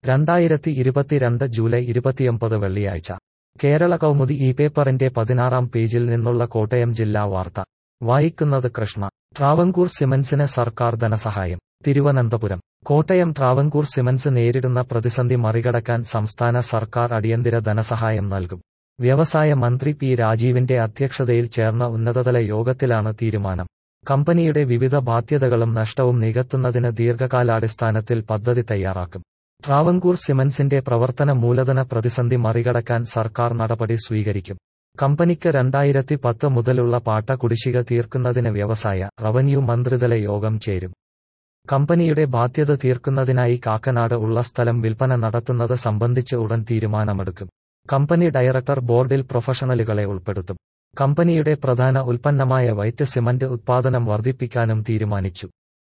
രണ്ടായിരത്തി ഇരുപത്തിരണ്ട് ജൂലൈ ഇരുപത്തിയൊമ്പത് വെള്ളിയാഴ്ച കേരള കൗമുദി ഈ പേപ്പറിന്റെ പതിനാറാം പേജിൽ നിന്നുള്ള കോട്ടയം ജില്ലാ വാർത്ത വായിക്കുന്നത് കൃഷ്ണ ട്രാവൻകൂർ സിമൻസിന് സർക്കാർ ധനസഹായം തിരുവനന്തപുരം കോട്ടയം ട്രാവൻകൂർ സിമൻസ് നേരിടുന്ന പ്രതിസന്ധി മറികടക്കാൻ സംസ്ഥാന സർക്കാർ അടിയന്തര ധനസഹായം നൽകും വ്യവസായ മന്ത്രി പി രാജീവിന്റെ അധ്യക്ഷതയിൽ ചേർന്ന ഉന്നതതല യോഗത്തിലാണ് തീരുമാനം കമ്പനിയുടെ വിവിധ ബാധ്യതകളും നഷ്ടവും നികത്തുന്നതിന് ദീർഘകാലാടിസ്ഥാനത്തിൽ പദ്ധതി തയ്യാറാക്കും ട്രാവൻകൂർ സിമൻസിന്റെ പ്രവർത്തന മൂലധന പ്രതിസന്ധി മറികടക്കാൻ സർക്കാർ നടപടി സ്വീകരിക്കും കമ്പനിക്ക് രണ്ടായിരത്തി പത്ത് മുതലുള്ള പാട്ട കുടിശ്ശിക തീർക്കുന്നതിന് വ്യവസായ റവന്യൂ മന്ത്രിതല യോഗം ചേരും കമ്പനിയുടെ ബാധ്യത തീർക്കുന്നതിനായി കാക്കനാട് ഉള്ള സ്ഥലം വിൽപ്പന നടത്തുന്നത് സംബന്ധിച്ച് ഉടൻ തീരുമാനമെടുക്കും കമ്പനി ഡയറക്ടർ ബോർഡിൽ പ്രൊഫഷണലുകളെ ഉൾപ്പെടുത്തും കമ്പനിയുടെ പ്രധാന ഉൽപ്പന്നമായ വൈറ്റ് സിമന്റ് ഉത്പാദനം വർദ്ധിപ്പിക്കാനും തീരുമാനിച്ചു